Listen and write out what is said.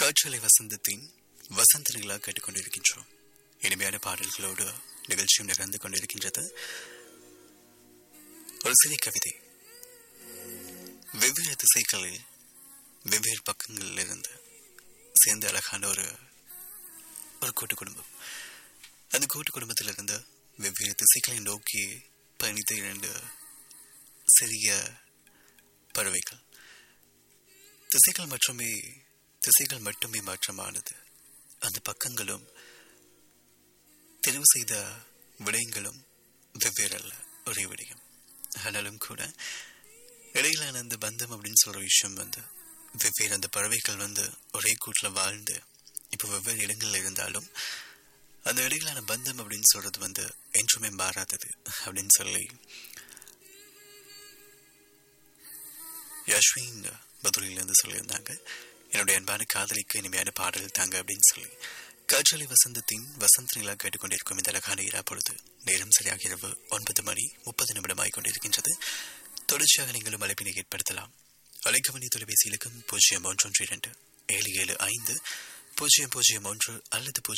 காற்றலை வசந்தத்தின் வசந்த நிலா கேட்டுக்கொண்டிருக்கின்றோம் இனிமையான பாடல்களோடு நிகழ்ச்சியும் நிகழ்ந்து கொண்டிருக்கின்றது ஒரு சிறிய கவிதை வெவ்வேறு திசைகளில் வெவ்வேறு பக்கங்களில் இருந்து சேர்ந்து அழகான ஒரு ஒரு கூட்டு குடும்பம் அந்த கூட்டு குடும்பத்திலிருந்து வெவ்வேறு திசைகளை நோக்கி பயணித்த இரண்டு சிறிய பறவைகள் திசைகள் மட்டுமே திசைகள் மட்டுமே மாற்றமானது அந்த பக்கங்களும் தெரிவு செய்த விடயங்களும் வெவ்வேறு அல்ல ஒரே விடயம் ஆனாலும் கூட இடையிலான அந்த பந்தம் அப்படின்னு சொல்ற விஷயம் வந்து வெவ்வேறு அந்த பறவைகள் வந்து ஒரே கூட்டில் வாழ்ந்து இப்போ வெவ்வேறு இடங்கள்ல இருந்தாலும் அந்த இடையிலான பந்தம் அப்படின்னு சொல்றது வந்து என்றுமே மாறாதது அப்படின்னு சொல்லி யஸ்வின் பதுரையிலேருந்து சொல்லியிருந்தாங்க என்னுடைய அன்பான காதலிக்கு இனிமையான பாடல் தாங்க அப்படின்னு சொல்லி காற்றலை வசந்தத்தின் வசந்த நிலா கேட்டுக்கொண்டிருக்கும் இந்த அழகான இரா பொழுது நேரம் சரியாக இரவு ஒன்பது மணி முப்பது நிமிடமாய் கொண்டிருக்கின்றது தொடர்ச்சியாக நீங்களும் அழைப்பினை ஏற்படுத்தலாம் அழைக்கவனி தொலைபேசி இலக்கம் பூஜ்ஜியம் ஒன்று ஒன்று இரண்டு ஏழு ஏழு ஐந்து பூஜ்ஜியம் பூஜ்ஜியம் ஒன்று அல்லது பூஜ்ஜியம்